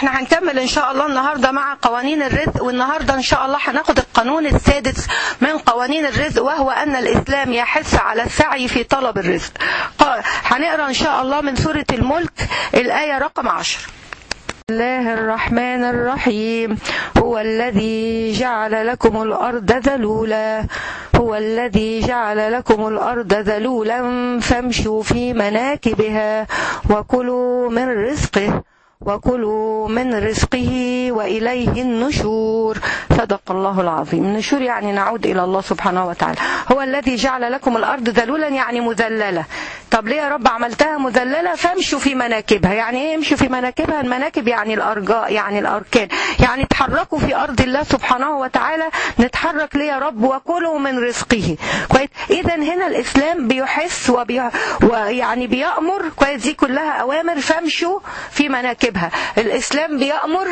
احنا هنكمل ان شاء الله النهارده مع قوانين الرزق والنهارده ان شاء الله هناخد القانون السادس من قوانين الرزق وهو ان الاسلام يحث على السعي في طلب الرزق قال- هنقرا ان شاء الله من سوره الملك الايه رقم 10 بسم الله الرحمن الرحيم هو الذي جعل لكم الأرض ذلولا هو الذي جعل لكم الأرض ذلولا فامشوا في مناكبها وكلوا من رزقه وكلوا من رزقه وإليه النشور صدق الله العظيم النشور يعني نعود إلى الله سبحانه وتعالى هو الذي جعل لكم الأرض ذلولا يعني مذللة طب ليه يا رب عملتها مذللة فامشوا في مناكبها يعني ايه امشوا في مناكبها المناكب يعني الأرجاء يعني الأركان يعني تحركوا في أرض الله سبحانه وتعالى نتحرك ليه يا رب وكلوا من رزقه كويس إذا هنا الإسلام بيحس وبي... ويعني بيأمر كويس دي كلها أوامر فامشوا في مناكبها الإسلام بيأمر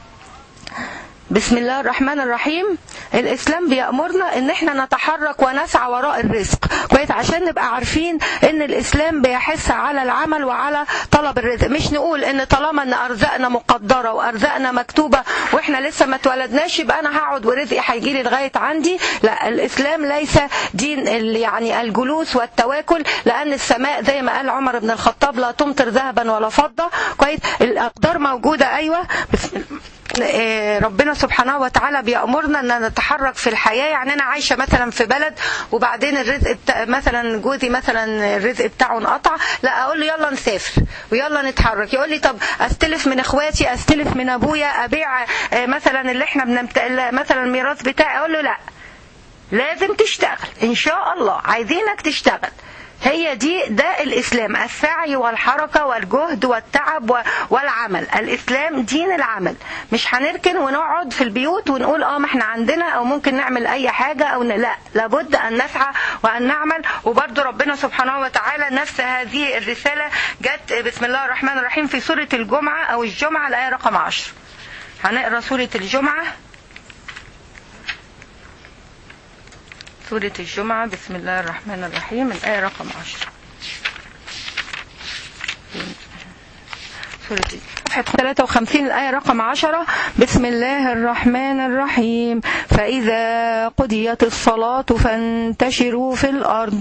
بسم الله الرحمن الرحيم الاسلام بيامرنا ان احنا نتحرك ونسعى وراء الرزق كويس عشان نبقى عارفين ان الاسلام بيحث على العمل وعلى طلب الرزق مش نقول ان طالما ان ارزاقنا مقدره وارزاقنا مكتوبه واحنا لسه ما اتولدناش يبقى انا هقعد ورزقي هيجي لي لغايه عندي لا الاسلام ليس دين ال- يعني الجلوس والتواكل لان السماء زي ما قال عمر بن الخطاب لا تمطر ذهبا ولا فضه كويس الاقدار موجوده ايوه بس آه، ربنا سبحانه وتعالى بيأمرنا ان نتحرك في الحياة يعني انا عايشة مثلا في بلد وبعدين الرزق بتا... مثلا جوزي مثلا الرزق بتاعه انقطع لا اقول له يلا نسافر ويلا نتحرك يقول لي طب استلف من اخواتي استلف من ابويا ابيع آه، مثلا اللي احنا بنمت... مثلا الميراث بتاعي اقول له لا لازم تشتغل ان شاء الله عايزينك تشتغل هي دي ده الاسلام السعي والحركه والجهد والتعب و- والعمل الاسلام دين العمل مش هنركن ونقعد في البيوت ونقول اه ما احنا عندنا او ممكن نعمل اي حاجه او ن... لا لابد ان نسعى وان نعمل وبرضه ربنا سبحانه وتعالى نفس هذه الرساله جت بسم الله الرحمن الرحيم في سوره الجمعه او الجمعه الايه رقم 10 هنقرا سوره الجمعه سورة الجمعة بسم الله الرحمن الرحيم الآية رقم 10 سورة صفحة 53 الآية رقم 10 بسم الله الرحمن الرحيم فإذا قضيت الصلاة فانتشروا في الأرض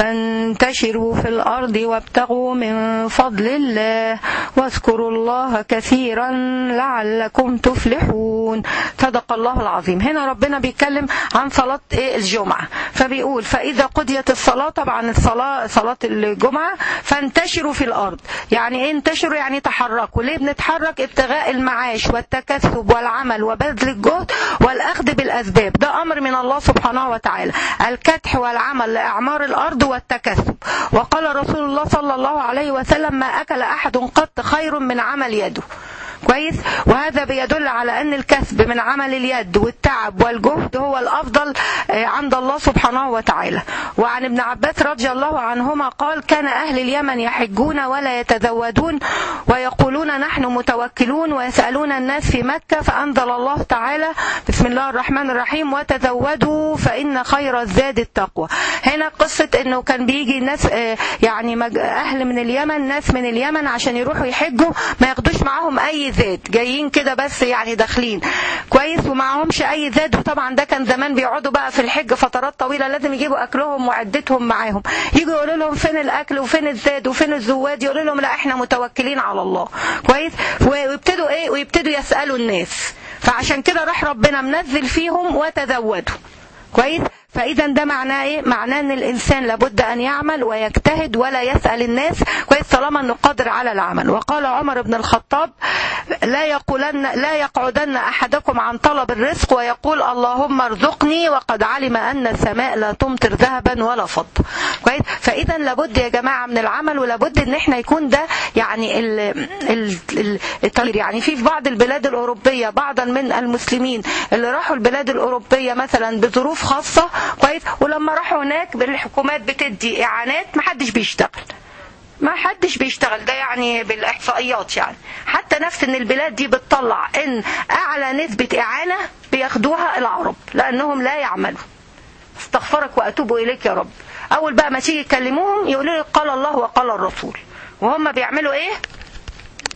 فانتشروا في الأرض وابتغوا من فضل الله واذكروا الله كثيرا لعلكم تفلحون صدق الله العظيم هنا ربنا بيتكلم عن صلاة إيه؟ الجمعة فبيقول فإذا قضيت الصلاة طبعا الصلاة صلاة الجمعة فانتشروا في الأرض يعني إيه انتشروا يعني تحركوا ليه بنتحرك ابتغاء المعاش والتكسب والعمل وبذل الجهد والأخذ بالأسباب ده أمر من الله سبحانه وتعالى الكدح والعمل لإعمار الأرض والتكسب وقال رسول الله صلى الله عليه وسلم ما أكل أحد قط خير من عمل يده كويس وهذا بيدل على ان الكسب من عمل اليد والتعب والجهد هو الافضل آه، عند الله سبحانه وتعالى وعن ابن عباس رضي الله عنهما قال كان اهل اليمن يحجون ولا يتزودون ويقولون نحن متوكلون ويسالون الناس في مكه فانزل الله تعالى بسم الله الرحمن الرحيم وتزودوا فان خير الزاد التقوى هنا قصه انه كان بيجي ناس آه، يعني مج- اهل من اليمن ناس من اليمن عشان يروحوا يحجوا ما ياخدوش معاهم اي زاد جايين كده بس يعني داخلين كويس ومعهمش اي زاد وطبعا ده كان زمان بيقعدوا بقى في الحج فترات طويله لازم يجيبوا اكلهم وعدتهم معاهم يجوا يقولوا لهم فين الاكل وفين الزاد وفين الزواد يقولوا لهم لا احنا متوكلين على الله كويس ويبتدوا ايه ويبتدوا يسالوا الناس فعشان كده راح ربنا منزل فيهم وتزودوا كويس فاذا ده معناه ايه معناه ان الانسان لابد ان يعمل ويجتهد ولا يسال الناس كويس طالما انه قادر على العمل وقال عمر بن الخطاب لا يقولن لا يقعدن احدكم عن طلب الرزق ويقول اللهم ارزقني وقد علم ان السماء لا تمطر ذهبا ولا فضه كويس فاذا لابد يا جماعه من العمل ولابد ان احنا يكون ده يعني ال ال ال التغيير يعني في في بعض البلاد الاوروبيه بعضا من المسلمين اللي راحوا البلاد الاوروبيه مثلا بظروف خاصه كويس ولما راحوا هناك الحكومات بتدي اعانات محدش بيشتغل ما حدش بيشتغل ده يعني بالاحصائيات يعني حتى نفس ان البلاد دي بتطلع ان اعلى نسبة اعانة بياخدوها العرب لانهم لا يعملوا استغفرك واتوب اليك يا رب اول بقى ما تيجي تكلموهم يقولوا لك قال الله وقال الرسول وهم بيعملوا ايه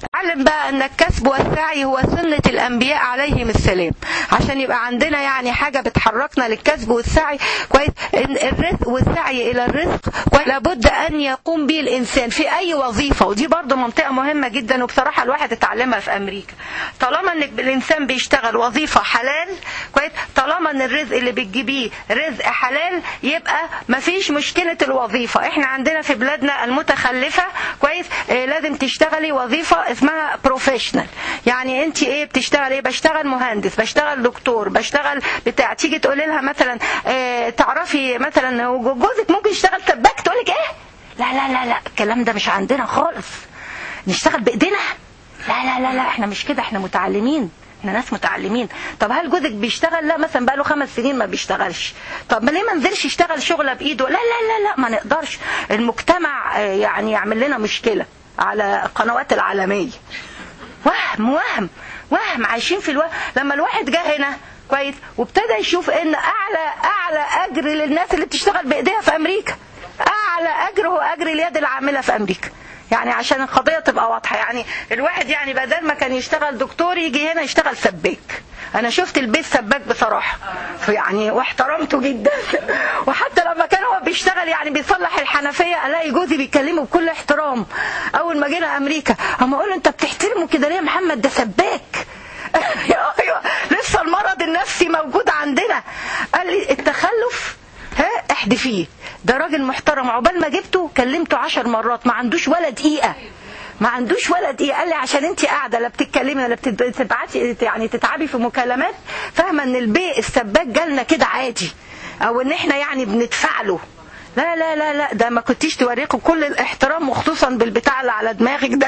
علم بقى ان الكسب والسعي هو سنة الانبياء عليهم السلام عشان يبقى عندنا يعني حاجة بتحركنا للكسب والسعي كويس إن الرزق والسعي الى الرزق كويس لابد ان يقوم به الانسان في اي وظيفة ودي برضو منطقة مهمة جدا وبصراحة الواحد اتعلمها في امريكا طالما ان الانسان بيشتغل وظيفة حلال كويس طالما ان الرزق اللي بتجيبيه رزق حلال يبقى مفيش مشكلة الوظيفة احنا عندنا في بلادنا المتخلفة كويس اه لازم تشتغلي وظيفة اسمها بروفيشنال يعني انت ايه بتشتغل ايه بشتغل مهندس بشتغل دكتور بشتغل بتاع تيجي تقولي لها مثلا اه تعرفي مثلا جوزك ممكن يشتغل سباك تقول لك ايه لا لا لا لا الكلام ده مش عندنا خالص نشتغل بايدينا لا لا لا لا احنا مش كده احنا متعلمين احنا ناس متعلمين طب هل جوزك بيشتغل لا مثلا بقاله خمس سنين ما بيشتغلش طب ما ليه ما نزلش يشتغل شغله بايده لا لا لا لا ما نقدرش المجتمع يعني يعمل لنا مشكله على القنوات العالميه وهم وهم وهم عايشين في الوهم لما الواحد جه هنا كويس وابتدى يشوف ان اعلى اعلى اجر للناس اللي بتشتغل بايديها في امريكا اعلى اجر هو اجر اليد العامله في امريكا يعني عشان القضية تبقى واضحة يعني الواحد يعني بدل ما كان يشتغل دكتور يجي هنا يشتغل سباك انا شفت البيت سباك بصراحة يعني واحترمته جدا وحتى لما كان هو بيشتغل يعني بيصلح الحنفية الاقي جوزي بيكلمه بكل احترام اول ما جينا امريكا اما اقول له انت بتحترمه كده ليه يا محمد ده سباك ايوه لسه المرض النفسي موجود عندنا قال لي التخلف ها احدفيه ده راجل محترم عقبال ما جبته كلمته عشر مرات ما عندوش ولا دقيقة ما عندوش ولا دقيقة قال لي عشان انت قاعدة لا بتتكلمي ولا بتبعتي يعني تتعبي في مكالمات فاهمة ان البيء السباك جالنا كده عادي او ان احنا يعني بندفع له لا لا لا لا ده ما كنتيش توريكم كل الاحترام وخصوصا بالبتاع اللي على دماغك ده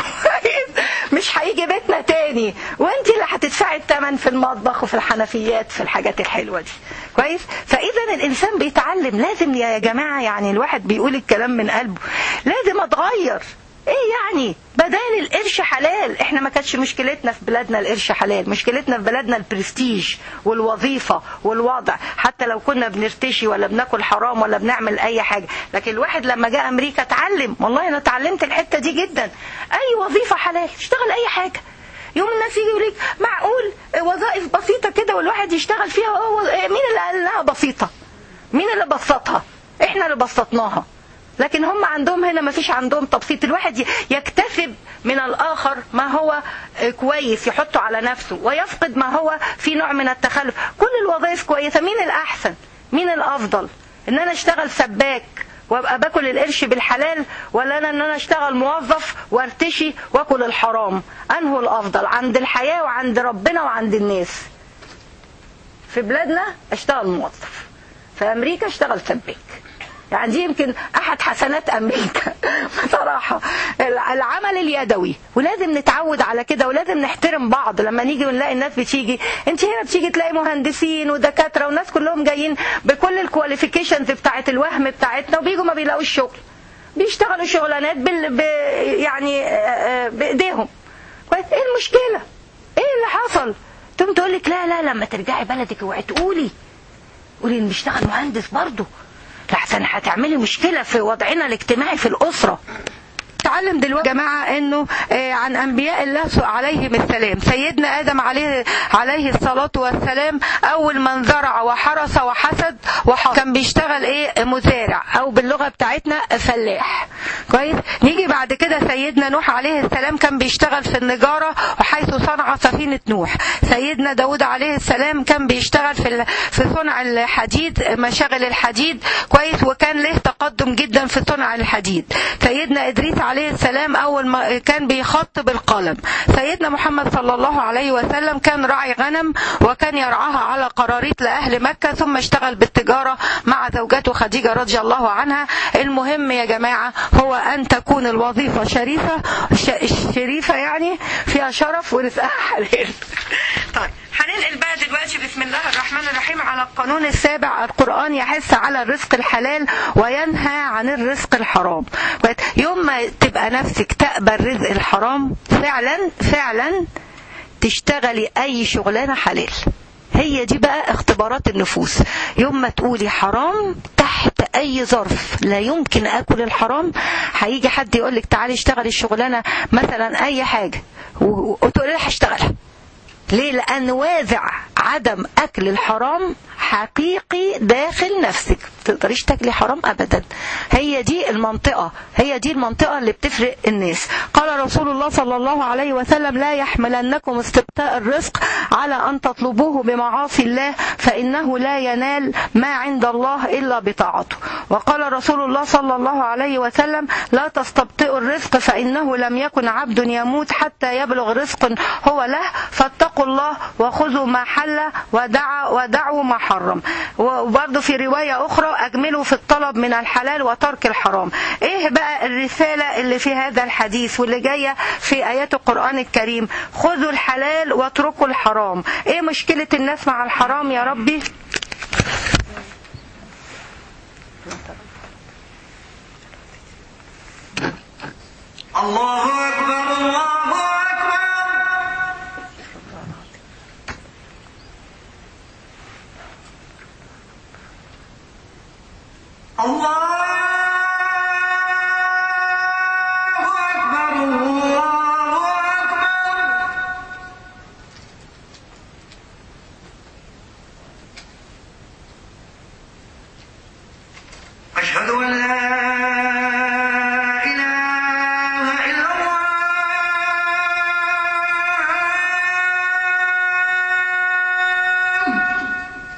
مش هيجي بيتنا تاني وانت اللي هتدفعي الثمن في المطبخ وفي الحنفيات في الحاجات الحلوه دي كويس فاذا الانسان بيتعلم لازم يا جماعه يعني الواحد بيقول الكلام من قلبه لازم اتغير ايه يعني بدل القرش حلال احنا ما كانتش مشكلتنا في بلادنا القرش حلال مشكلتنا في بلادنا البرستيج والوظيفة والوضع حتى لو كنا بنرتشي ولا بناكل حرام ولا بنعمل اي حاجة لكن الواحد لما جاء امريكا اتعلم والله انا اتعلمت الحتة دي جدا اي وظيفة حلال اشتغل اي حاجة يوم الناس يجي يقول لك معقول وظائف بسيطة كده والواحد يشتغل فيها هو مين اللي قال لها بسيطة مين اللي بسطها احنا اللي بسطناها لكن هم عندهم هنا ما فيش عندهم تبسيط الواحد يكتسب من الآخر ما هو كويس يحطه على نفسه ويفقد ما هو في نوع من التخلف كل الوظائف كويسة مين الأحسن مين الأفضل ان انا اشتغل سباك وابقى باكل القرش بالحلال ولا انا ان انا اشتغل موظف وارتشي واكل الحرام انه الافضل عند الحياة وعند ربنا وعند الناس في بلادنا اشتغل موظف في امريكا اشتغل سباك يعني دي يمكن احد حسنات امريكا بصراحه العمل اليدوي ولازم نتعود على كده ولازم نحترم بعض لما نيجي ونلاقي الناس بتيجي انت هنا بتيجي تلاقي مهندسين ودكاتره والناس كلهم جايين بكل الكواليفيكيشنز بتاعت الوهم بتاعتنا وبيجوا ما بيلاقوش شغل بيشتغلوا شغلانات بال... ب... يعني بايديهم كويس ايه المشكله ايه اللي حصل تقوم تقول لك لا لا لما ترجعي بلدك اوعي تقولي قولي ان بيشتغل مهندس برضه لحسن هتعملي مشكلة في وضعنا الاجتماعي في الأسرة تعلم دلوقتي يا جماعة انه عن انبياء الله عليهم السلام سيدنا ادم عليه عليه الصلاة والسلام اول من زرع وحرس وحسد وحصد كان بيشتغل ايه مزارع او باللغة بتاعتنا فلاح كويس نيجي بعد كده سيدنا نوح عليه السلام كان بيشتغل في النجارة وحيث صنع سفينة نوح سيدنا داود عليه السلام كان بيشتغل في في صنع الحديد مشاغل الحديد كويس وكان له تقدم جدا في صنع الحديد سيدنا ادريس عليه السلام أول ما كان بيخط بالقلم سيدنا محمد صلى الله عليه وسلم كان راعي غنم وكان يرعاها على قراريط لأهل مكة ثم اشتغل بالتجارة مع زوجته خديجة رضي الله عنها المهم يا جماعة هو أن تكون الوظيفة شريفة شريفة يعني فيها شرف ورزقها حلال طيب هننقل بقى دلوقتي بسم الله الرحمن الرحيم على القانون السابع القرآن يحث على الرزق الحلال وينهى عن الرزق الحرام يوم ما تبقى نفسك تقبل رزق الحرام فعلا فعلا تشتغلي أي شغلانة حلال هي دي بقى اختبارات النفوس يوم ما تقولي حرام تحت اي ظرف لا يمكن اكل الحرام هيجي حد يقول لك تعالي اشتغلي الشغلانه مثلا اي حاجه وتقولي لها هشتغلها ليه لان وازع عدم اكل الحرام حقيقي داخل نفسك تقدريش تاكلي حرام ابدا هي دي المنطقه هي دي المنطقه اللي بتفرق الناس قال رسول الله صلى الله عليه وسلم لا يحملنكم استبقاء الرزق على ان تطلبوه بمعاصي الله فانه لا ينال ما عند الله الا بطاعته وقال رسول الله صلى الله عليه وسلم لا تستبطئوا الرزق فانه لم يكن عبد يموت حتى يبلغ رزق هو له فاتقوا الله وخذوا ما حل ودع ودعوا ما حرم وبرضه في رواية أخرى أجملوا في الطلب من الحلال وترك الحرام إيه بقى الرسالة اللي في هذا الحديث واللي جاية في آيات القرآن الكريم خذوا الحلال واتركوا الحرام إيه مشكلة الناس مع الحرام يا ربي الله أكبر الله أكبر الله أكبر الله أكبر أشهد أن لا إله إلا الله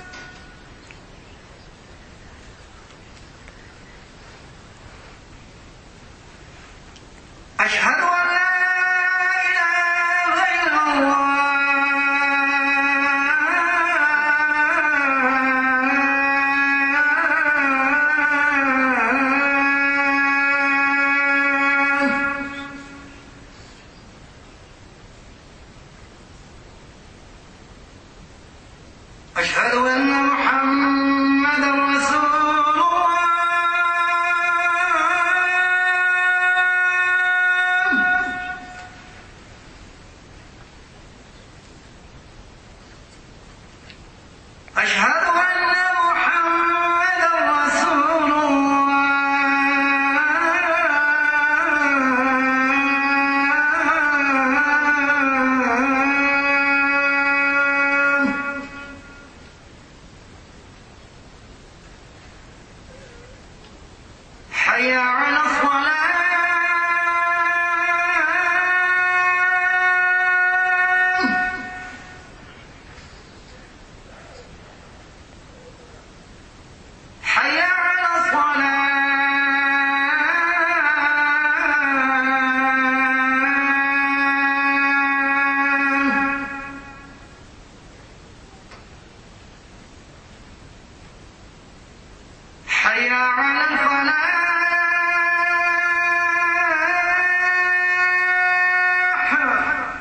أشهد أن لا إله إلا الله أشهد أن محمدا رسول الله أشهد أن محمدا رسول الله حي على الصلاة حي على الصلاة حي على الفلاح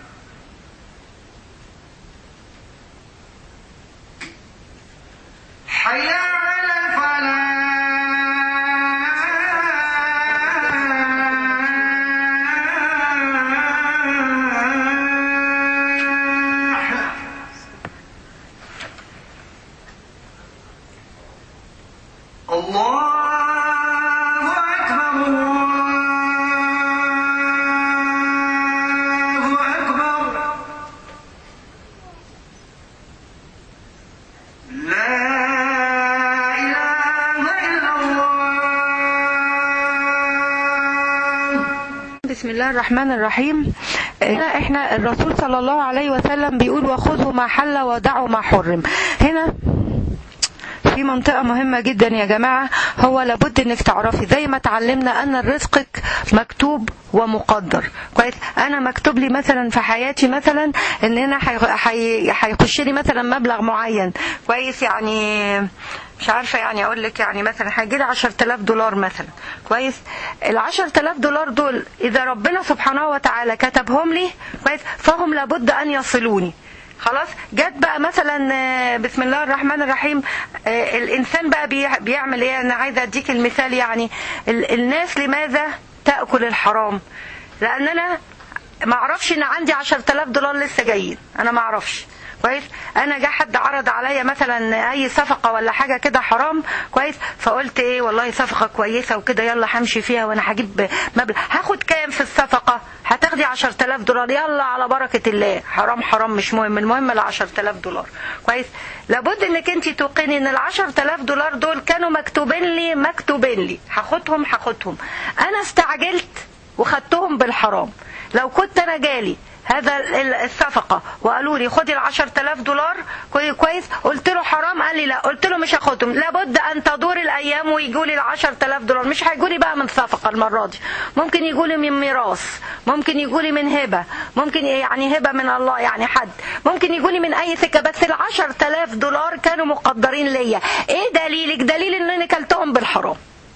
حي على الفلاح الله أكبر الله أكبر لا إله إلا الله بسم الله الرحمن الرحيم هنا احنا الرسول صلى الله عليه وسلم بيقول وخذوا ما حل ودعوا ما حرم هنا في منطقة مهمة جدا يا جماعة هو لابد انك تعرفي زي ما اتعلمنا ان رزقك مكتوب ومقدر كويس انا مكتوب لي مثلا في حياتي مثلا ان انا هيخش لي مثلا مبلغ معين كويس يعني مش عارفة يعني أقول لك يعني مثلا هيجي لي 10000 دولار مثلا كويس ال 10000 دولار دول إذا ربنا سبحانه وتعالى كتبهم لي كويس فهم لابد أن يصلوني خلاص جت بقى مثلا آه، بسم الله الرحمن الرحيم آه، الانسان بقى بي- بيعمل ايه انا عايزه اديك المثال يعني ال- الناس لماذا تاكل الحرام لان انا ما اعرفش ان عندي 10000 دولار لسه جايين انا ما اعرفش كويس انا جه حد عرض عليا مثلا اي صفقه ولا حاجه كده حرام كويس فقلت ايه والله صفقه كويسه وكده يلا همشي فيها وانا هجيب مبلغ هاخد كام في الصفقه هتاخدي 10000 دولار يلا على بركه الله حرام حرام مش مهم المهم ال 10000 دولار كويس لابد انك انت توقني ان ال 10000 دولار دول كانوا مكتوبين لي مكتوبين لي هاخدهم هاخدهم انا استعجلت وخدتهم بالحرام لو كنت انا جالي هذا ال- الصفقة وقالوا لي خدي ال 10000 دولار كوي- كويس قلت له حرام قال لي لا قلت له مش هاخدهم لابد ان تدور الايام ويجوا لي ال 10000 دولار مش هيجوا لي بقى من صفقة المرة دي ممكن يجوا لي من ميراث ممكن يجوا لي من هبة ممكن يعني هبة من الله يعني حد ممكن يجوا لي من اي سكة بس ال 10000 دولار كانوا مقدرين ليا ايه دليلك دليل ان انا كلتهم بالحرام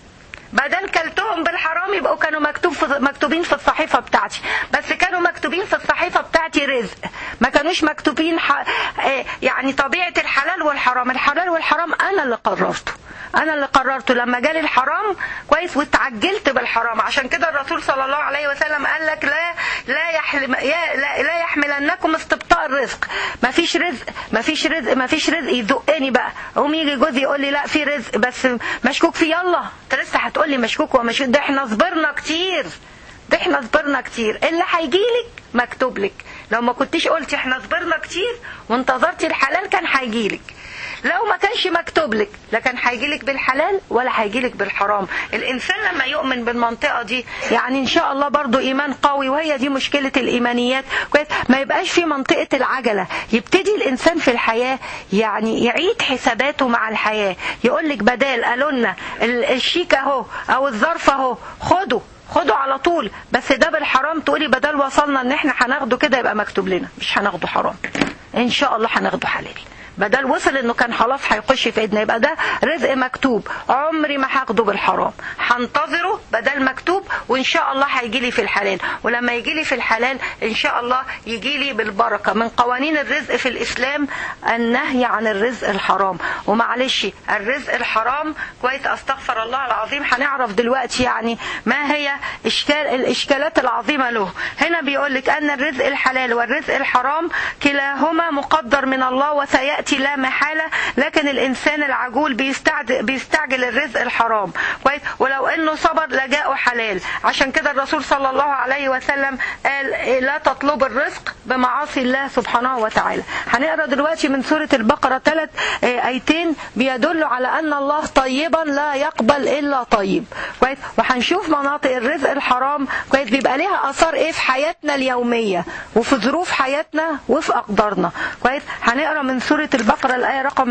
بدل كلتهم بالحرام يبقوا كانوا مكتوب في مكتوبين في الصحيفه بتاعتي بس كانوا مكتوبين في الصحيفه بتاعتي رزق ما كانوش مكتوبين ح... آه، يعني طبيعه الحلال والحرام الحلال والحرام انا اللي قررته انا اللي قررته لما جالي الحرام كويس واتعجلت بالحرام عشان كده الرسول صلى الله عليه وسلم قال لك لا لا يحلم يا لا, لا يحملنكم استبطاء الرزق ما فيش رزق ما فيش رزق ما فيش رزق يزقني بقى قوم يجي جوزي يقول لي لا في رزق بس مشكوك فيه يلا انت لسه هتقول لي مشكوك ومشكوك ده احنا صبرنا كتير ده احنا صبرنا كتير اللي هيجيلك مكتوب لك لو ما كنتيش قلتي احنا صبرنا كتير وانتظرتي الحلال كان هيجيلك لو ما كانش مكتوب لك لا كان هيجيلك بالحلال ولا هيجيلك بالحرام الانسان لما يؤمن بالمنطقه دي يعني ان شاء الله برضو ايمان قوي وهي دي مشكله الايمانيات كويس ما يبقاش في منطقه العجله يبتدي الانسان في الحياه يعني يعيد حساباته مع الحياه يقول لك بدال قالوا لنا ال- الشيك اهو او الظرف اهو خده خده على طول بس ده بالحرام تقولي بدل وصلنا ان احنا هناخده كده يبقى مكتوب لنا مش هناخده حرام ان شاء الله هناخده حلال بدل وصل انه كان خلاص هيخش في ايدنا يبقى ده رزق مكتوب عمري ما هاخده بالحرام هنتظره بدل مكتوب وان شاء الله هيجي لي في الحلال ولما يجي لي في الحلال ان شاء الله يجي لي بالبركه من قوانين الرزق في الاسلام النهي عن الرزق الحرام ومعلش الرزق الحرام كويس استغفر الله العظيم هنعرف دلوقتي يعني ما هي اشكال الاشكالات العظيمه له هنا بيقول لك ان الرزق الحلال والرزق الحرام كلاهما مقدر من الله وسياتي لا محاله لكن الانسان العجول بيستعجل بيستعجل الرزق الحرام كويس ولو انه صبر لجاءه حلال عشان كده الرسول صلى الله عليه وسلم قال لا تطلب الرزق بمعاصي الله سبحانه وتعالى هنقرا دلوقتي من سوره البقره ثلاث ايتين بيدلوا على ان الله طيبا لا يقبل الا طيب كويس وهنشوف مناطق الرزق الحرام كويس بيبقى ليها اثار ايه في حياتنا اليوميه وفي ظروف حياتنا وفي اقدارنا كويس هنقرا من سوره البقره الايه رقم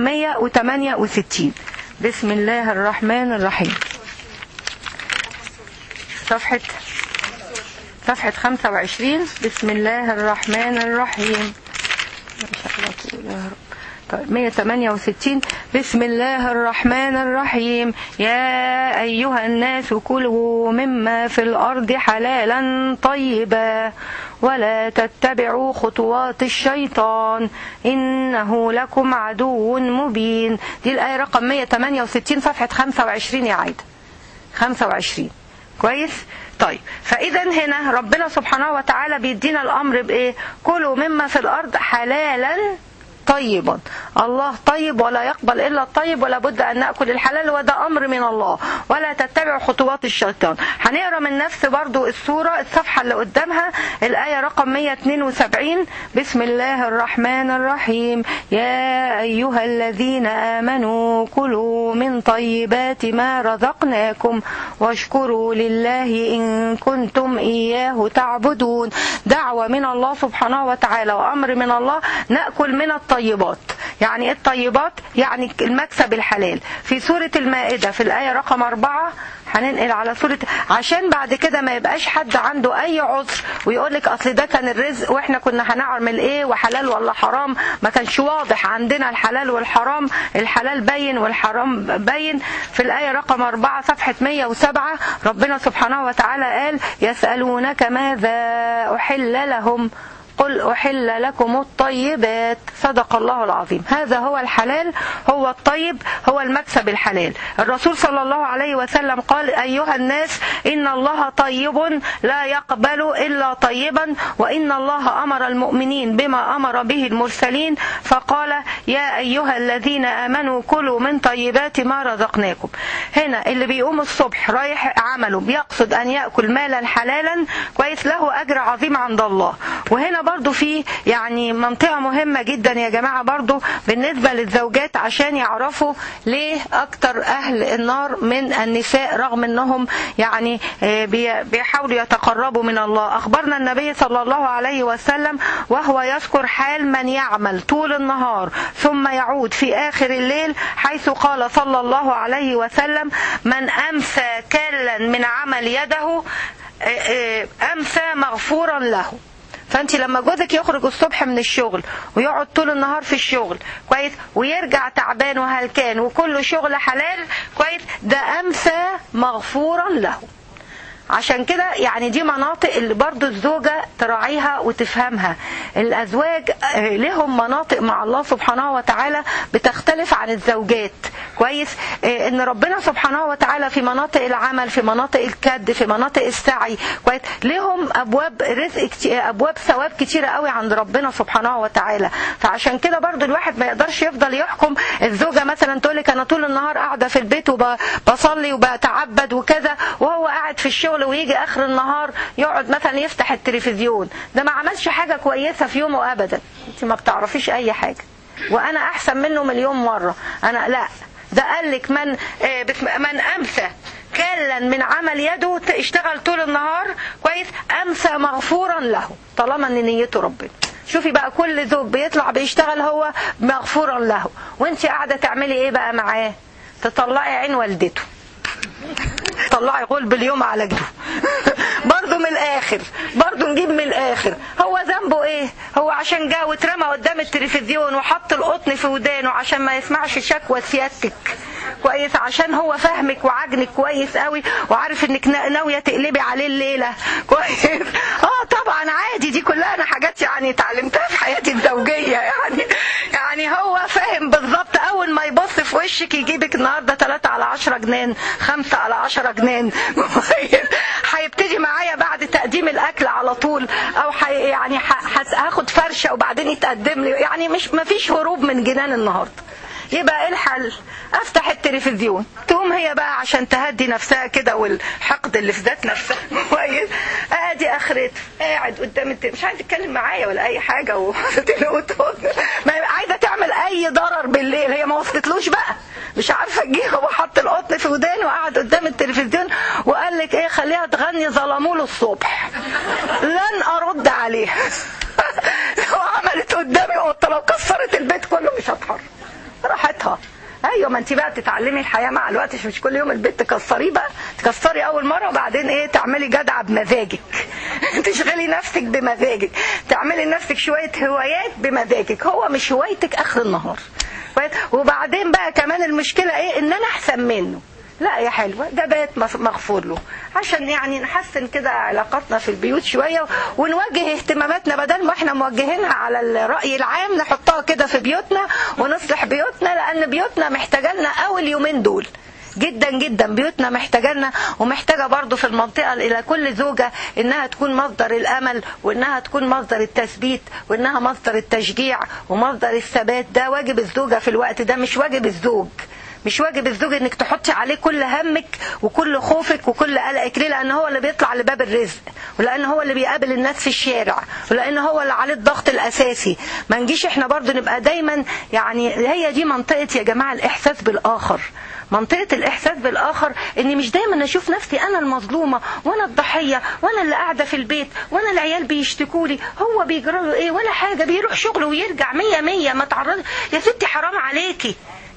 168 بسم الله الرحمن الرحيم صفحه صفحة 25 بسم الله الرحمن الرحيم ما شاء الله تقول يا رب طيب 168 بسم الله الرحمن الرحيم يا أيها الناس كلوا مما في الأرض حلالا طيبا ولا تتبعوا خطوات الشيطان إنه لكم عدو مبين دي الآية رقم 168 صفحة 25 يا عايدة 25 كويس طيب فاذا هنا ربنا سبحانه وتعالى بيدينا الامر بايه كلوا مما في الارض حلالا طيبا الله طيب ولا يقبل الا الطيب ولا بد ان ناكل الحلال وده امر من الله ولا تتبعوا خطوات الشيطان هنقرا من نفس برضو السوره الصفحه اللي قدامها الايه رقم 172 بسم الله الرحمن الرحيم يا ايها الذين امنوا كلوا من طيبات ما رزقناكم واشكروا لله ان كنتم اياه تعبدون دعوه من الله سبحانه وتعالى وامر من الله ناكل من الطيبات يعني ايه الطيبات يعني المكسب الحلال في سورة المائدة في الآية رقم أربعة هننقل على سورة عشان بعد كده ما يبقاش حد عنده أي عذر ويقول لك أصل ده كان الرزق وإحنا كنا هنعمل إيه وحلال ولا حرام ما كانش واضح عندنا الحلال والحرام الحلال بين والحرام بين في الآية رقم أربعة صفحة 107 ربنا سبحانه وتعالى قال يسألونك ماذا أحل لهم قل أحل لكم الطيبات صدق الله العظيم هذا هو الحلال هو الطيب هو المكسب الحلال الرسول صلى الله عليه وسلم قال أيها الناس إن الله طيب لا يقبل إلا طيبا وإن الله أمر المؤمنين بما أمر به المرسلين فقال يا أيها الذين آمنوا كلوا من طيبات ما رزقناكم هنا اللي بيقوم الصبح رايح عمله بيقصد أن يأكل مالا حلالا كويس له أجر عظيم عند الله وهنا برضو في يعني منطقة مهمة جدا يا جماعة برضو بالنسبة للزوجات عشان يعرفوا ليه أكتر أهل النار من النساء رغم أنهم يعني آه، بي- بيحاولوا يتقربوا من الله أخبرنا النبي صلى الله عليه وسلم وهو يذكر حال من يعمل طول النهار ثم يعود في آخر الليل حيث قال صلى الله عليه وسلم من أمسى كلا من عمل يده آه، آه، أمسى مغفورا له فانت لما جوزك يخرج الصبح من الشغل ويقعد طول النهار في الشغل كويس ويرجع تعبان وهلكان وكله شغل حلال كويس ده امسى مغفورا له عشان كده يعني دي مناطق اللي برضو الزوجة تراعيها وتفهمها الأزواج آه، لهم مناطق مع الله سبحانه وتعالى بتختلف عن الزوجات كويس آه، ان ربنا سبحانه وتعالى في مناطق العمل في مناطق الكد في مناطق السعي كويس لهم ابواب رزق كتير ابواب ثواب كتيره قوي عند ربنا سبحانه وتعالى فعشان كده برضو الواحد ما يقدرش يفضل يحكم الزوجه مثلا تقول لك انا طول النهار قاعده في البيت وبصلي وبتعبد وكذا وهو قاعد في الشغل ويجي اخر النهار يقعد مثلا يفتح التلفزيون ده ما عملش حاجه كويسه في يومه ابدا انت ما بتعرفيش اي حاجه وانا احسن منه مليون مره انا لا ده قال لك من آه، بسم- من امسى كلا من عمل يده ت- اشتغل طول النهار كويس امسى مغفورا له طالما ان نيته ربنا شوفي بقى كل زوج بيطلع بيشتغل هو مغفورا له وانت قاعده تعملي ايه بقى معاه تطلعي عين والدته طلعي غول باليوم على جده برضه من الاخر برضه نجيب من الاخر هو ذنبه ايه هو عشان جه واترمى قدام التلفزيون وحط القطن في ودانه عشان ما يسمعش شكوى سيادتك كويس عشان هو فاهمك وعجنك كويس قوي وعارف انك نا- ناويه تقلبي عليه الليله كويس اه طبعا عادي دي كلها انا حاجات يعني اتعلمتها في حياتي الزوجيه يعني يعني هو فاهم بالظبط اول ما يبص في وشك يجيبك النهارده 3 على 10 جنيه 5 على 10 جنيه كويس هيبتدي معايا بعد تقديم الاكل على طول او حي يعني ح- هس- هاخد فرشه وبعدين يتقدم لي يعني مش مفيش هروب من جنان النهارده يبقى ايه الحل افتح التلفزيون تقوم هي بقى عشان تهدي نفسها كده والحقد اللي في ذات نفسها كويس ادي اخرته قاعد قدام التلفزيون مش عايز يتكلم معايا ولا اي حاجه و... ما هي عايزه تعمل اي ضرر بالليل هي ما وصلتلوش بقى مش عارفه تجيه هو حط القطن في ودانه وقعد قدام التلفزيون وقال لك ايه خليها تغني ظلموا له الصبح لن ارد عليها لو عملت قدامي قطه لو كسرت البيت كله مش هتحرك راحتها ايوه ما انت بقى تتعلمي الحياه مع الوقت مش- مش كل يوم البيت تكسريه بقى تكسري اول مره وبعدين ايه تعملي جدعه بمزاجك تشغلي نفسك بمزاجك تعملي لنفسك شويه هوايات بمزاجك هو مش هوايتك اخر النهار كويس؟ وبعدين بقى كمان المشكله ايه ان انا احسن منه لا يا حلوة ده بيت مف- مغفور له عشان يعني نحسن كده علاقاتنا في البيوت شوية ونوجه اهتماماتنا بدل ما احنا موجهينها على الرأي العام نحطها كده في بيوتنا ونصلح بيوتنا لأن بيوتنا محتاجة لنا أول يومين دول جدا جدا بيوتنا محتاجة لنا ومحتاجة برضو في المنطقة إلى كل زوجة إنها تكون مصدر الأمل وإنها تكون مصدر التثبيت وإنها مصدر التشجيع ومصدر الثبات ده واجب الزوجة في الوقت ده مش واجب الزوج مش واجب الزوج انك تحطي عليه كل همك وكل خوفك وكل قلقك ليه لان هو اللي بيطلع لباب الرزق ولان هو اللي بيقابل الناس في الشارع ولان هو اللي عليه الضغط الاساسي ما نجيش احنا برضو نبقى دايما يعني هي دي منطقه يا جماعه الاحساس بالاخر منطقة الإحساس بالآخر إني مش دايما أشوف نفسي أنا المظلومة وأنا الضحية وأنا اللي قاعدة في البيت وأنا العيال بيشتكوا لي هو بيجرى له إيه ولا حاجة بيروح شغله ويرجع مية مية ما تعرض يا ستي حرام عليكي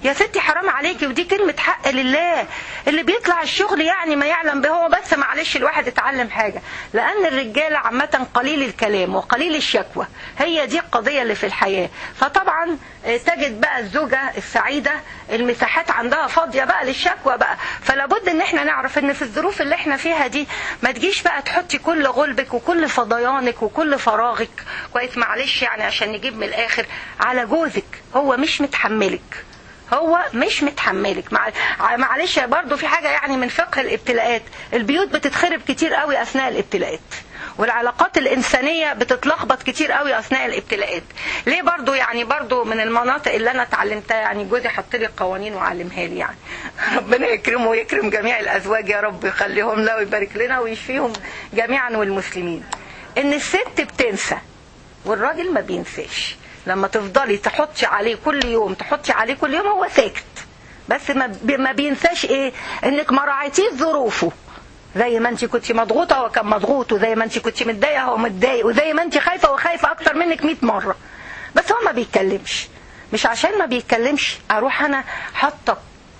يا ستي حرام عليكي ودي كلمة حق لله اللي بيطلع الشغل يعني ما يعلم به هو بس معلش الواحد اتعلم حاجة لأن الرجالة عامة قليل الكلام وقليل الشكوى هي دي القضية اللي في الحياة فطبعا آه، تجد بقى الزوجة السعيدة المساحات عندها فاضية بقى للشكوى بقى فلا بد ان احنا نعرف ان في الظروف اللي احنا فيها دي ما تجيش بقى تحطي كل غلبك وكل فضيانك وكل فراغك كويس معلش يعني عشان نجيب من الاخر على جوزك هو مش متحملك هو مش متحملك مع... معلش برضو في حاجة يعني من فقه الابتلاءات البيوت بتتخرب كتير قوي أثناء الابتلاءات والعلاقات الإنسانية بتتلخبط كتير قوي أثناء الابتلاءات ليه برضو يعني برضو من المناطق اللي أنا اتعلمتها يعني جوزي حط لي القوانين وعلمها لي يعني ربنا يكرمه ويكرم جميع الأزواج يا رب يخليهم لنا ويبارك لنا ويشفيهم جميعا والمسلمين إن الست بتنسى والراجل ما بينساش لما تفضلي تحطي عليه كل يوم تحطي عليه كل يوم هو ساكت بس ما بي- ما بينساش ايه انك ما راعيتيش ظروفه زي ما انت كنت مضغوطه هو كان مضغوط وزي ما انت كنت متضايقه هو متضايق وزي ما انت خايفه وخايفه اكتر منك 100 مره بس هو ما بيتكلمش مش عشان ما بيتكلمش اروح انا حاطه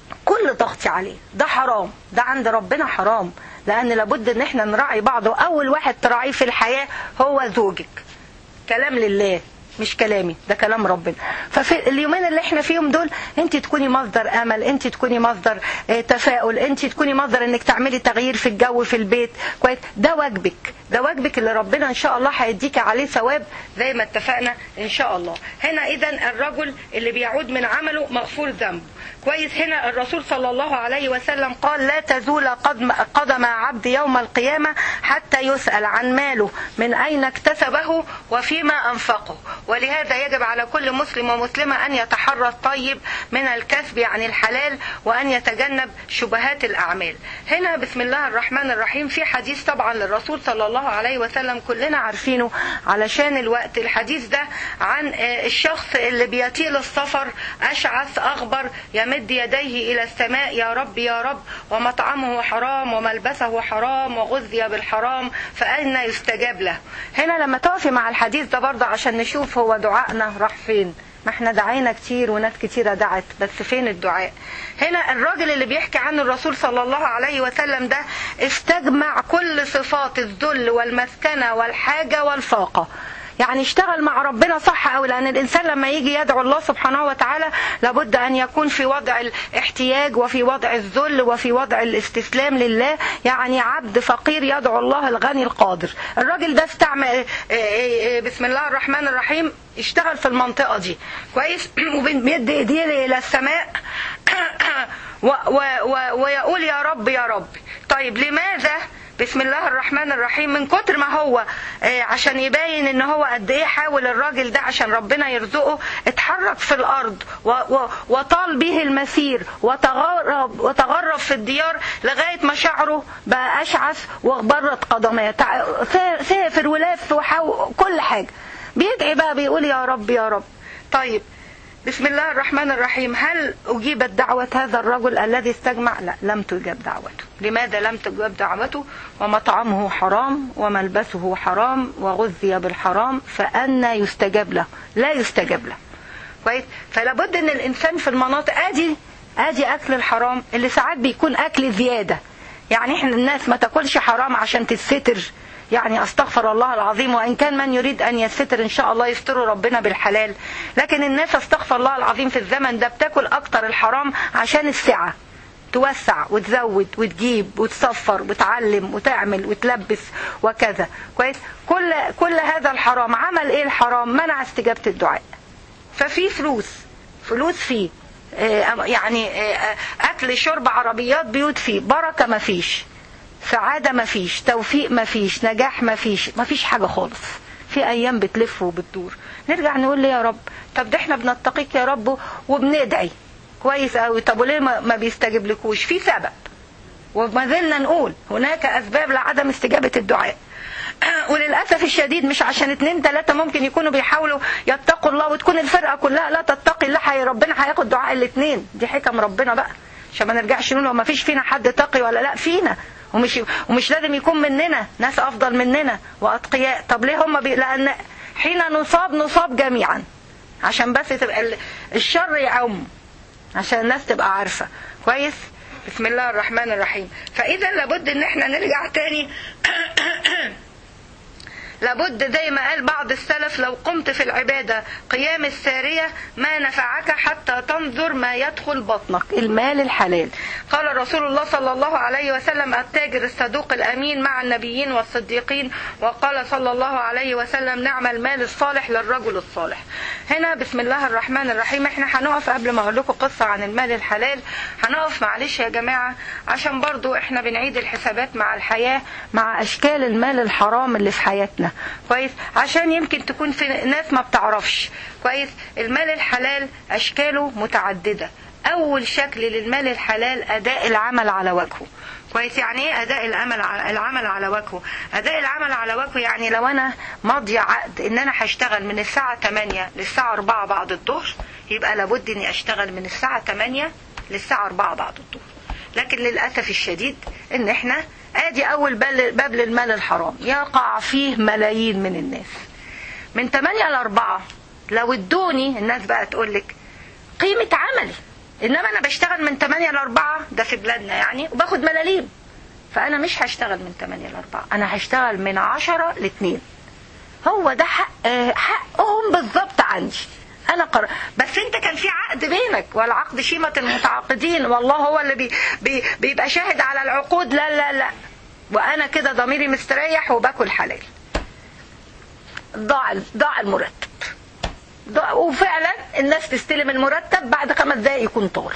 كل ضغطي عليه ده حرام ده عند ربنا حرام لان لابد ان احنا نراعي بعض واول واحد تراعيه في الحياه هو زوجك كلام لله مش كلامي ده كلام ربنا ففي اليومين اللي احنا فيهم دول انت تكوني مصدر امل انت تكوني مصدر اه، تفاؤل انت تكوني مصدر انك تعملي تغيير في الجو في البيت كويس ده واجبك ده واجبك اللي ربنا ان شاء الله هيديكي عليه ثواب زي ما اتفقنا ان شاء الله هنا اذا الرجل اللي بيعود من عمله مغفور ذنبه كويس هنا الرسول صلى الله عليه وسلم قال لا تزول قدم, قدم عبد يوم القيامة حتى يسأل عن ماله من أين اكتسبه وفيما أنفقه ولهذا يجب على كل مسلم ومسلمة أن يتحرى الطيب من الكسب عن الحلال وأن يتجنب شبهات الأعمال هنا بسم الله الرحمن الرحيم في حديث طبعا للرسول صلى الله عليه وسلم كلنا عارفينه علشان الوقت الحديث ده عن آه، الشخص اللي بيطيل السفر أشعث أغبر يمد يديه إلى السماء يا رب يا رب ومطعمه حرام وملبسه حرام وغذي بالحرام فأين يستجاب له هنا لما تقفي مع الحديث ده برضه عشان نشوف هو دعائنا راح فين ما احنا دعينا كتير وناس كتيرة دعت بس فين الدعاء هنا الراجل اللي بيحكي عنه الرسول صلى الله عليه وسلم ده استجمع كل صفات الذل والمسكنة والحاجة والفاقة يعني اشتغل مع ربنا صح أو لأن الإنسان لما يجي يدعو الله سبحانه وتعالى لابد أن يكون في وضع الاحتياج وفي وضع الذل وفي وضع الاستسلام لله يعني عبد فقير يدعو الله الغني القادر الراجل ده استعمل اه اه اه بسم الله الرحمن الرحيم اشتغل في المنطقة دي كويس وبيمد ايديه إلى السماء و و و ويقول يا رب يا رب طيب لماذا بسم الله الرحمن الرحيم من كتر ما هو آه، عشان يبين ان هو قد ايه حاول الراجل ده عشان ربنا يرزقه اتحرك في الارض و و وطال به المسير وتغرب وتغرب في الديار لغايه ما شعره بقى اشعث وبرت قدماه تع- سا- سافر ولف وحاول كل حاجه بيدعي بقى بيقول يا رب يا رب طيب بسم الله الرحمن الرحيم هل أجيبت دعوة هذا الرجل الذي استجمع لا لم تجب دعوته لماذا لم تجب دعوته ومطعمه حرام وملبسه حرام وغذي بالحرام فأنا يستجاب له لا يستجاب له كويس فلا بد ان الانسان في المناطق ادي ادي اكل الحرام اللي ساعات بيكون اكل زياده يعني احنا الناس ما تاكلش حرام عشان تتستر يعني استغفر الله العظيم وان كان من يريد ان يستر ان شاء الله يستر ربنا بالحلال لكن الناس استغفر الله العظيم في الزمن ده بتاكل اكتر الحرام عشان السعه توسع وتزود وتجيب وتصفر وتعلم وتعمل وتلبس وكذا كويس كل كل هذا الحرام عمل ايه الحرام منع استجابه الدعاء ففي فلوس فلوس فيه آه، يعني آه، اكل شرب عربيات بيوت فيه بركه ما فيش سعاده ما فيش توفيق ما فيش نجاح ما فيش ما فيش حاجه خالص في ايام بتلف وبتدور نرجع نقول ليه يا رب طب ده احنا بنتقيك يا رب وبندعي كويس قوي طب وليه ما ما بيستجيب لكوش في سبب وما زلنا نقول هناك اسباب لعدم استجابه الدعاء وللاسف الشديد مش عشان اتنين تلاته ممكن يكونوا بيحاولوا يتقوا الله وتكون الفرقه كلها لا تتقي الله حي ربنا هياخد دعاء الاتنين دي حكم ربنا بقى عشان ما نرجعش نقول ما فيش فينا حد تقي ولا لا فينا ومش ومش لازم يكون مننا ناس افضل مننا واتقياء طب ليه هم بي... لان حين نصاب نصاب جميعا عشان بس تبقى ال- الشر يعم عشان الناس تبقى عارفة كويس بسم الله الرحمن الرحيم فإذا لابد ان احنا نرجع تاني لابد زي ما قال بعض السلف لو قمت في العبادة قيام السارية ما نفعك حتى تنظر ما يدخل بطنك المال الحلال قال رسول الله صلى الله عليه وسلم التاجر الصدوق الأمين مع النبيين والصديقين وقال صلى الله عليه وسلم نعم المال الصالح للرجل الصالح هنا بسم الله الرحمن الرحيم احنا هنقف قبل ما اقول لكم قصة عن المال الحلال هنقف معلش يا جماعة عشان برضو احنا بنعيد الحسابات مع الحياة مع اشكال المال الحرام اللي في حياتنا كويس عشان يمكن تكون في ناس ما بتعرفش كويس المال الحلال اشكاله متعددة اول شكل للمال الحلال اداء العمل على وجهه كويس يعني ايه اداء العمل العمل على وجهه اداء العمل على وجهه يعني لو انا ماضيه عقد ان انا هشتغل من الساعه 8 للساعه 4 بعد الظهر يبقى لابد اني اشتغل من الساعه 8 للساعه 4 بعد الظهر لكن للاسف الشديد ان احنا ادي اول باب للمال الحرام يقع فيه ملايين من الناس من 8 ل 4 لو ادوني الناس بقى تقول لك قيمه عملي انما انا بشتغل من 8 ل 4 ده في بلادنا يعني وباخد ملاليم فانا مش هشتغل من 8 ل 4 انا هشتغل من 10 ل 2 هو ده حق حقهم بالظبط عندي انا قرر بس انت كان في عقد بينك والعقد شيمة المتعاقدين والله هو اللي بي بي بيبقى شاهد على العقود لا لا لا وانا كده ضميري مستريح وباكل حلال ضاع ضاع المرتب ضاع وفعلا الناس تستلم المرتب بعد خمس دقايق يكون طار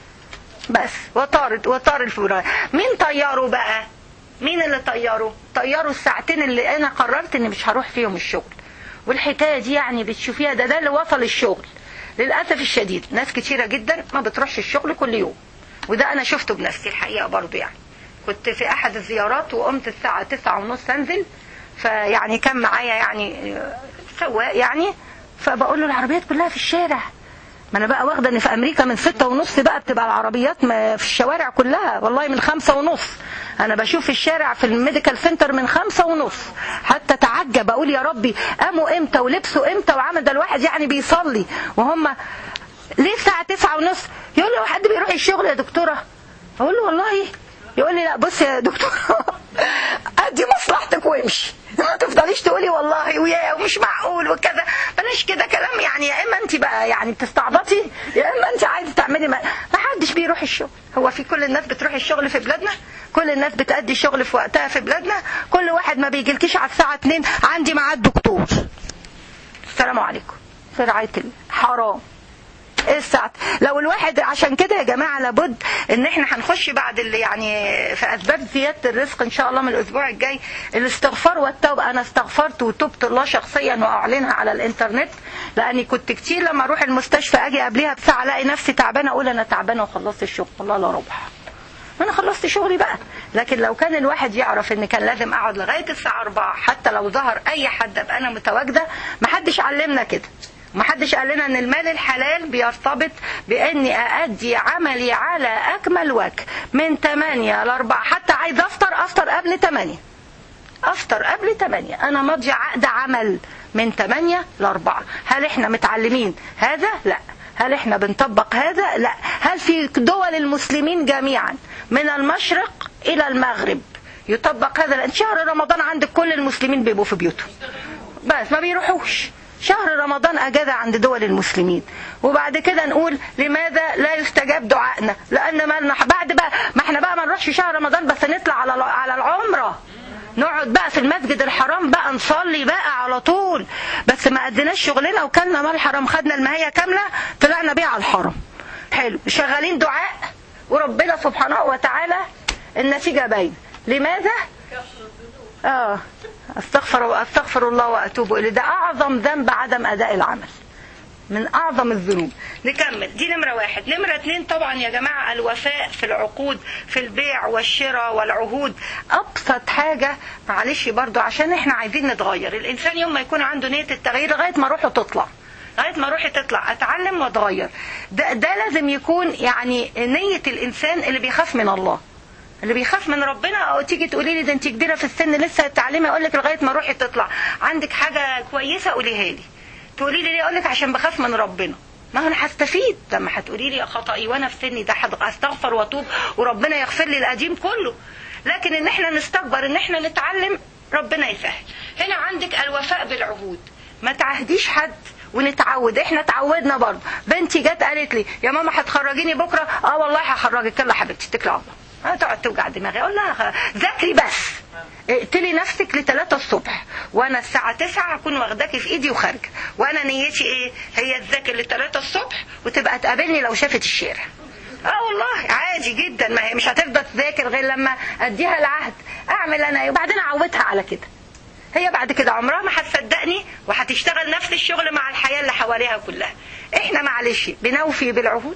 بس وطارت وطار الفوران مين طياره بقى مين اللي طيره طيروا الساعتين اللي انا قررت اني مش هروح فيهم الشغل والحكايه دي يعني بتشوفيها ده ده اللي وصل الشغل للاسف الشديد ناس كتيره جدا ما بتروحش الشغل كل يوم وده انا شفته بنفسي الحقيقه برضو يعني كنت في احد الزيارات وقمت الساعه تسعة ونص انزل فيعني كان معايا يعني سواق يعني فبقول له العربيات كلها في الشارع ما انا بقى واخده ان في امريكا من ستة ونص بقى بتبقى العربيات في الشوارع كلها والله من خمسة ونص انا بشوف في الشارع في الميديكال سنتر من خمسة ونص حتى تعجب اقول يا ربي قاموا امتى ولبسوا امتى وعمل ده الواحد يعني بيصلي وهم ليه الساعة تسعة ونص يقول لي حد بيروح الشغل يا دكتورة اقول له والله يقول لي لا بص يا دكتورة ادي مصلحتك وامشي ما تفضليش تقولي والله ويا ومش معقول وكذا بلاش كده كلام يعني يا اما انت بقى يعني بتستعبطي يا اما انت عايزه تعملي ما حدش بيروح الشغل هو في كل الناس بتروح الشغل في بلادنا كل الناس بتأدي الشغل في وقتها في بلادنا كل واحد ما بيجيلكيش على الساعه 2 عندي ميعاد دكتور السلام عليكم في رعايه الله حرام الساعة لو الواحد عشان كده يا جماعة لابد ان احنا هنخش بعد اللي يعني في اسباب زيادة الرزق ان شاء الله من الاسبوع الجاي الاستغفار والتوبة انا استغفرت وتبت الله شخصيا واعلنها على الانترنت لاني كنت كتير لما اروح المستشفى اجي قبلها بساعة الاقي نفسي تعبانة اقول انا تعبانة وخلصت الشغل الله لا ربح انا خلصت شغلي بقى لكن لو كان الواحد يعرف ان كان لازم اقعد لغايه الساعه 4 حتى لو ظهر اي حد ابقى انا متواجده محدش علمنا كده محدش قال لنا ان المال الحلال بيرتبط باني اادي عملي على اكمل وجه من 8 ل 4 حتى عايز افطر افطر قبل 8 افطر قبل 8 انا ماضي عقد عمل من 8 ل 4 هل احنا متعلمين هذا لا هل احنا بنطبق هذا لا هل في دول المسلمين جميعا من المشرق الى المغرب يطبق هذا لان شهر رمضان عند كل المسلمين بيبقوا في بيوتهم بس ما بيروحوش شهر رمضان أجازة عند دول المسلمين وبعد كده نقول لماذا لا يستجاب دعائنا لأن ما بعد بقى ما احنا بقى ما نروحش شهر رمضان بس نطلع على على العمرة نقعد بقى في المسجد الحرام بقى نصلي بقى على طول بس ما أديناش شغلنا وكلنا مال الحرام خدنا المهية كاملة طلعنا بيها على الحرم حلو شغالين دعاء وربنا سبحانه وتعالى النتيجة باينة لماذا؟ اه استغفر استغفر الله واتوب اليه ده اعظم ذنب عدم اداء العمل من اعظم الذنوب نكمل دي نمره واحد نمره اتنين طبعا يا جماعه الوفاء في العقود في البيع والشراء والعهود ابسط حاجه معلش برضو عشان احنا عايزين نتغير الانسان يوم ما يكون عنده نيه التغيير لغايه ما روحه تطلع لغايه ما روحي تطلع اتعلم واتغير ده, ده لازم يكون يعني نيه الانسان اللي بيخاف من الله اللي بيخاف من ربنا او تيجي تقولي لي ده انت كبيره في السن لسه تعلمي اقول لك لغايه ما روحي تطلع عندك حاجه كويسه قوليها لي تقولي لي ليه اقول لك عشان بخاف من ربنا ما هو انا هستفيد لما هتقولي لي خطأي وانا في سني ده هستغفر واتوب وربنا يغفر لي القديم كله لكن ان احنا نستكبر ان احنا نتعلم ربنا يسهل هنا عندك الوفاء بالعهود ما تعهديش حد ونتعود احنا اتعودنا برضه بنتي جت قالت لي يا ماما هتخرجيني بكره اه والله هخرجك يلا حبيبتي اتكلي على الله هتقعد توجع دماغي اقول لها ذاكري بس اقتلي نفسك لثلاثة الصبح وانا الساعة تسعة اكون واخداكي في ايدي وخارجة وانا نيتي ايه هي تذاكر لثلاثة الصبح وتبقى تقابلني لو شافت الشارع اه والله عادي جدا ما هي مش هتفضل تذاكر غير لما اديها العهد اعمل انا ايه وبعدين اعودها على كده هي بعد كده عمرها ما هتصدقني وهتشتغل نفس الشغل مع الحياة اللي حواليها كلها احنا معلش بنوفي بالعهود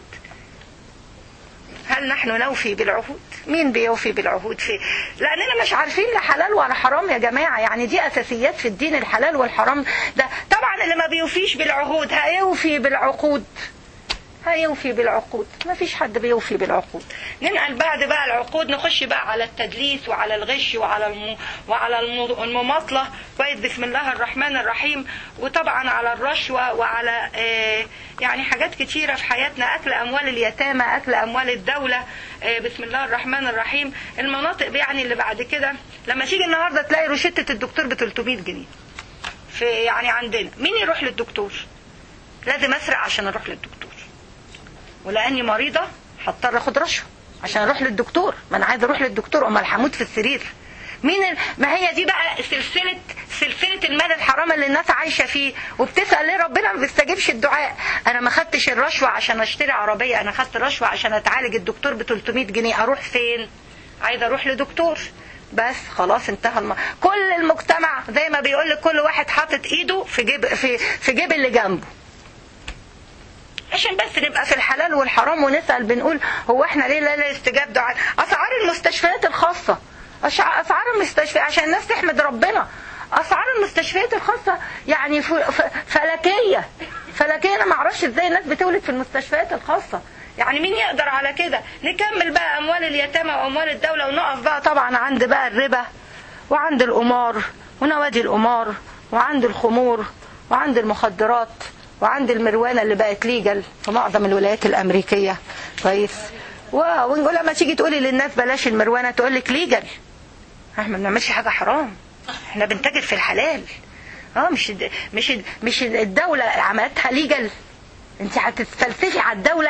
هل نحن نوفي بالعهود مين بيوفي بالعهود في لاننا مش عارفين لا حلال ولا حرام يا جماعه يعني دي اساسيات في الدين الحلال والحرام ده طبعا اللي ما بيوفيش بالعهود هيوفي بالعقود هيوفي بالعقود ما فيش حد بيوفي بالعقود ننقل بعد بقى العقود نخش بقى على التدليس وعلى الغش وعلى الم... وعلى الم... المماطلة كويس بسم الله الرحمن الرحيم وطبعا على الرشوة وعلى آه يعني حاجات كتيرة في حياتنا أكل أموال اليتامى أكل أموال الدولة آه بسم الله الرحمن الرحيم المناطق يعني اللي بعد كده لما تيجي النهاردة تلاقي روشتة الدكتور ب 300 جنيه في يعني عندنا مين يروح للدكتور لازم أسرق عشان أروح للدكتور ولاني مريضه هضطر اخد رشوه عشان اروح للدكتور ما انا عايزه اروح للدكتور امال هموت في السرير مين ال... ما هي دي بقى سلسله سلسله المال الحرام اللي الناس عايشه فيه وبتسال ليه ربنا ما بيستجيبش الدعاء انا ما خدتش الرشوه عشان اشتري عربيه انا خدت الرشوه عشان اتعالج الدكتور ب 300 جنيه اروح فين عايزه اروح لدكتور بس خلاص انتهى الم... كل المجتمع زي ما بيقول لك كل واحد حاطط ايده في جيب في في جيب اللي جنبه عشان بس نبقى في الحلال والحرام ونسأل بنقول هو احنا ليه لا لا استجاب دعاء اسعار المستشفيات الخاصة اسعار المستشفيات عشان الناس تحمد ربنا اسعار المستشفيات الخاصة يعني فلكية فلكية انا ما اعرفش ازاي الناس بتولد في المستشفيات الخاصة يعني مين يقدر على كده نكمل بقى اموال اليتامى واموال الدولة ونقف بقى طبعا عند بقى الربا وعند القمار ونوادي القمار وعند الخمور وعند المخدرات وعند المروانه اللي بقت ليجل في معظم الولايات الامريكيه كويس ونقول لما تيجي تقولي للناس بلاش المروانه تقول لك ليجل احنا ما بنعملش حاجه حرام احنا بنتاجر في الحلال اه مش مش مش الدوله عملتها ليجل انت هتتفلسفي على الدوله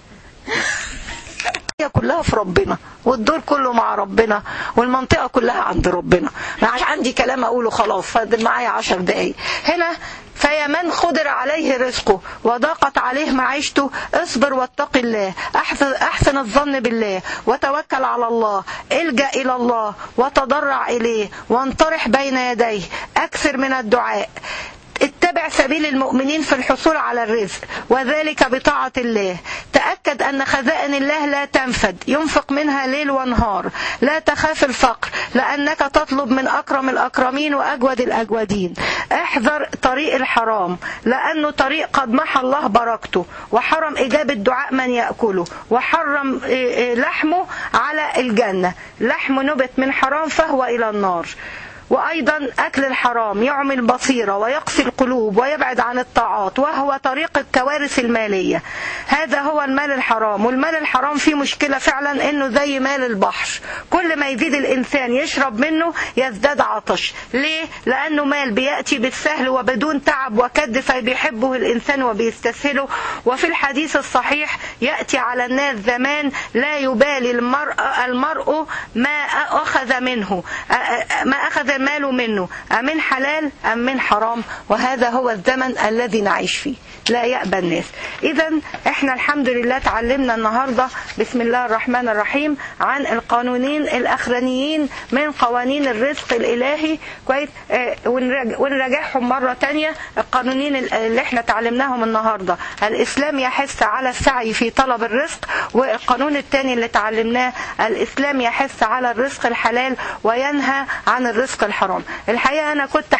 هي كلها في ربنا والدور كله مع ربنا والمنطقة كلها عند ربنا مش عندي كلام أقوله خلاص فاضل معايا عشر دقايق هنا فيا من قدر عليه رزقه وضاقت عليه معيشته اصبر واتق الله احسن, احسن الظن بالله وتوكل على الله الجا الى الله وتضرع اليه وانطرح بين يديه اكثر من الدعاء اتبع سبيل المؤمنين في الحصول على الرزق وذلك بطاعة الله تأكد أن خزائن الله لا تنفد ينفق منها ليل ونهار لا تخاف الفقر لأنك تطلب من أكرم الأكرمين وأجود الأجودين احذر طريق الحرام لأنه طريق قد محى الله بركته وحرم إجابة دعاء من يأكله وحرم لحمه على الجنة لحم نبت من حرام فهو إلى النار وأيضا أكل الحرام يعمي البصيرة ويقسي القلوب ويبعد عن الطاعات وهو طريق الكوارث المالية هذا هو المال الحرام والمال الحرام فيه مشكلة فعلا إنه زي مال البحر كل ما يزيد الإنسان يشرب منه يزداد عطش ليه؟ لأنه مال بيأتي بالسهل وبدون تعب وكد فبيحبه الإنسان وبيستسهله وفي الحديث الصحيح يأتي على الناس زمان لا يبالي المرء, المرء ما أخذ منه ما أخذ ماله منه أمن حلال أم من حرام وهذا هو الزمن الذي نعيش فيه لا يأبى الناس إذا إحنا الحمد لله تعلمنا النهاردة بسم الله الرحمن الرحيم عن القانونين الأخرانيين من قوانين الرزق الإلهي كويس آه ونراجعهم مرة تانية القانونين اللي احنا تعلمناهم النهاردة الإسلام يحث على السعي في طلب الرزق والقانون الثاني اللي تعلمناه الإسلام يحث على الرزق الحلال وينهى عن الرزق الحرام الحقيقة أنا كنت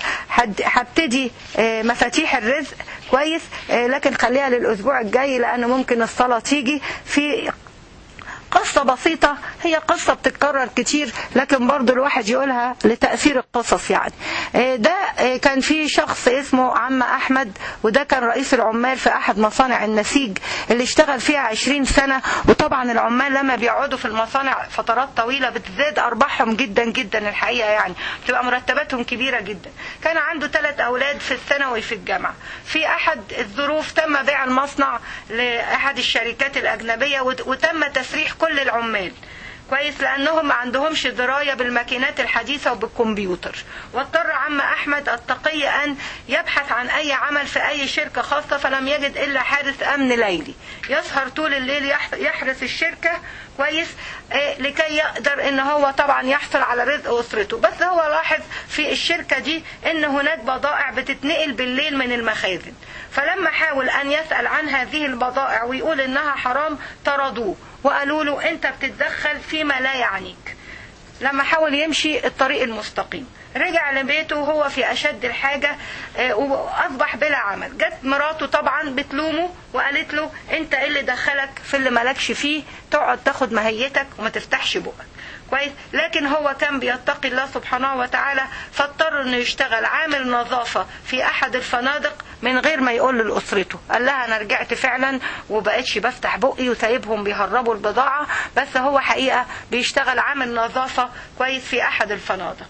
هبتدي مفاتيح الرزق كويس لكن خليها للأسبوع الجاي لأنه ممكن الصلاة تيجي في قصة بسيطة هي قصة بتتكرر كتير لكن برضو الواحد يقولها لتأثير القصص يعني آه، ده آه، كان في شخص اسمه عم أحمد وده كان رئيس العمال في أحد مصانع النسيج اللي اشتغل فيها 20 سنة وطبعا العمال لما بيقعدوا في المصانع فترات طويلة بتزداد أرباحهم جدا جدا الحقيقة يعني بتبقى مرتباتهم كبيرة جدا كان عنده ثلاث أولاد في الثانوي في الجامعة في أحد الظروف تم بيع المصنع لأحد الشركات الأجنبية وت- وتم تسريح كل العمال كويس لانهم ما عندهمش درايه بالماكينات الحديثه وبالكمبيوتر واضطر عم احمد التقي ان يبحث عن اي عمل في اي شركه خاصه فلم يجد الا حارس امن ليلي يسهر طول الليل يح- يحرس الشركه كويس آه، لكي يقدر ان هو طبعا يحصل على رزق اسرته بس هو لاحظ في الشركه دي ان هناك بضائع بتتنقل بالليل من المخازن فلما حاول ان يسال عن هذه البضائع ويقول انها حرام طردوه وقالوا له انت بتتدخل فيما لا يعنيك لما حاول يمشي الطريق المستقيم رجع لبيته وهو في اشد الحاجه آه، واصبح بلا عمل جت مراته طبعا بتلومه وقالت له انت ايه اللي دخلك في اللي مالكش فيه تقعد تاخد مهيتك وما تفتحش بقك كويس لكن هو كان بيتقي الله سبحانه وتعالى فاضطر انه يشتغل عامل نظافه في احد الفنادق من غير ما يقول لاسرته قال لها انا رجعت فعلا وبقتش بفتح بقي وسايبهم بيهربوا البضاعه بس هو حقيقه بيشتغل عامل نظافه كويس في احد الفنادق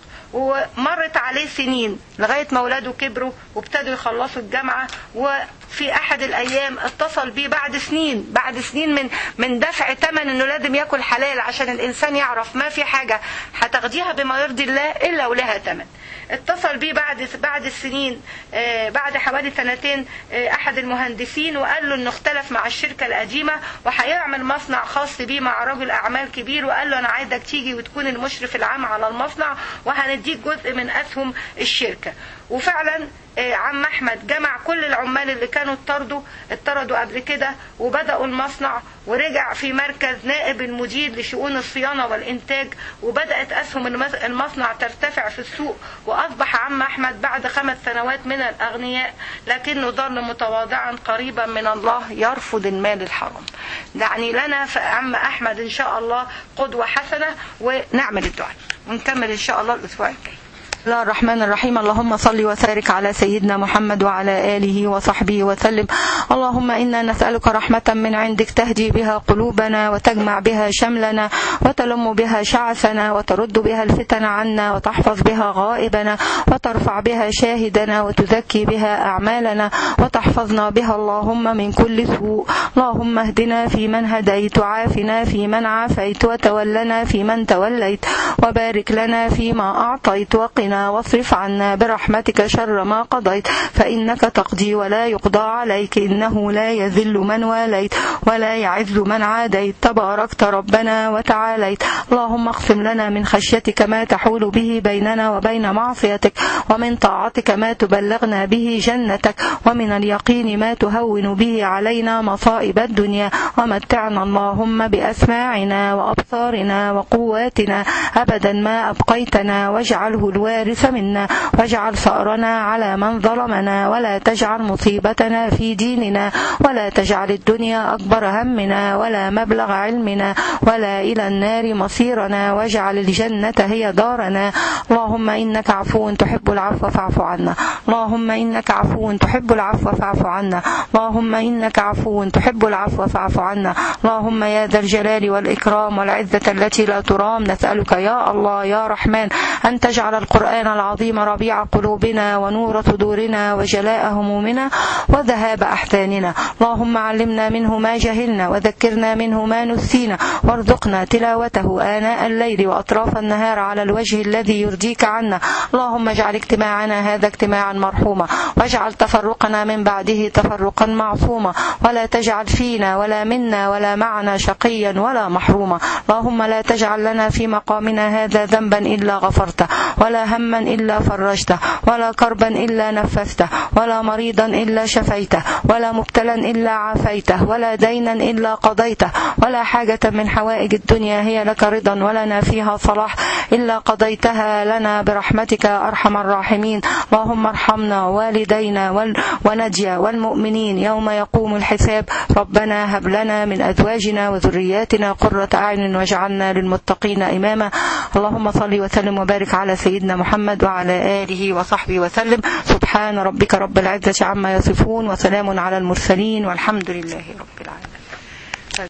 ومرت عليه سنين لغايه ما اولاده كبروا وابتدوا يخلصوا الجامعه وفي احد الايام اتصل بيه بعد سنين بعد سنين من من دفع ثمن انه لازم ياكل حلال عشان الانسان يعرف ما في حاجه هتاخديها بما يرضي الله الا ولها ثمن اتصل بيه بعد بعد السنين آه، بعد حوالي سنتين آه، احد المهندسين وقال له انه اختلف مع الشركه القديمه وهيعمل مصنع خاص بيه مع رجل اعمال كبير وقال له انا عايزك تيجي وتكون المشرف العام على المصنع وهنديك جزء من اسهم الشركه وفعلا آه، عم احمد جمع كل العمال اللي كانوا اتطردوا اتطردوا قبل كده وبداوا المصنع ورجع في مركز نائب المدير لشؤون الصيانه والانتاج وبدات اسهم المس- المصنع ترتفع في السوق واصبح عم احمد بعد خمس سنوات من الاغنياء لكنه ظل متواضعا قريبا من الله يرفض المال الحرام يعني لنا في عم احمد ان شاء الله قدوه حسنه ونعمل الدعاء ونكمل ان شاء الله الاسبوع الجاي بسم الله الرحمن الرحيم اللهم صل وبارك على سيدنا محمد وعلى آله وصحبه وسلم اللهم إنا نسألك رحمة من عندك تهدي بها قلوبنا وتجمع بها شملنا وتلم بها شعثنا وترد بها الفتن عنا وتحفظ بها غائبنا وترفع بها شاهدنا وتزكي بها أعمالنا وتحفظنا بها اللهم من كل سوء اللهم اهدنا فيمن هديت وعافنا فيمن عافيت وتولنا فيمن توليت وبارك لنا فيما أعطيت وقنا واصرف عنا برحمتك شر ما قضيت فإنك تقضي ولا يقضى عليك إنه لا يذل من واليت ولا يعز من عاديت تباركت ربنا وتعاليت اللهم اقسم لنا من خشيتك ما تحول به بيننا وبين معصيتك ومن طاعتك ما تبلغنا به جنتك ومن اليقين ما تهون به علينا مصائب الدنيا ومتعنا اللهم بأسماعنا وأبصارنا وقواتنا أبدا ما أبقيتنا واجعله الوارث منا واجعل ثأرنا على من ظلمنا ولا تجعل مصيبتنا في ديننا ولا تجعل الدنيا أكبر همنا ولا مبلغ علمنا ولا إلى النار مصيرنا واجعل الجنة هي دارنا اللهم إنك عفو تحب العفو فاعف عنا اللهم إنك عفو تحب العفو فاعف عنا اللهم إنك عفو تحب العفو فاعف عنا اللهم يا ذا الجلال والإكرام والعزة التي لا ترام نسألك يا الله يا رحمن أن تجعل القرآن العظيم ربيع قلوبنا ونور صدورنا وجلاء همومنا وذهاب أحزاننا اللهم علمنا منه ما جهلنا وذكرنا منه ما نسينا وارزقنا تلاوته آناء الليل وأطراف النهار على الوجه الذي يرضيك عنا اللهم اجعل اجتماعنا هذا اجتماعا مرحوما واجعل تفرقنا من بعده تفرقا معصوما ولا تجعل فينا ولا منا ولا معنا شقيا ولا محروما اللهم لا تجعل لنا في مقامنا هذا ذنبا إلا غفرته ولا هما إلا فرجته ولا كربا إلا نفسته ولا مريضا إلا شفيته ولا مبتلا إلا عافيته ولا دينا إلا قضيته ولا حاجة من حوائج الدنيا هي لك رضا ولنا فيها صلاح إلا قضيتها لنا برحمتك يا أرحم الراحمين اللهم ارحمنا والدينا وال- ونجيا والمؤمنين يوم يقوم الحساب ربنا هب لنا من أزواجنا وذرياتنا قرة أعين واجعلنا للمتقين إماما اللهم صل وسلم وبارك على سيدنا محمد وعلى آله وصحبه وسلم سبحان ربك رب العزة عما يصفون وسلام على المرسلين والحمد لله رب العالمين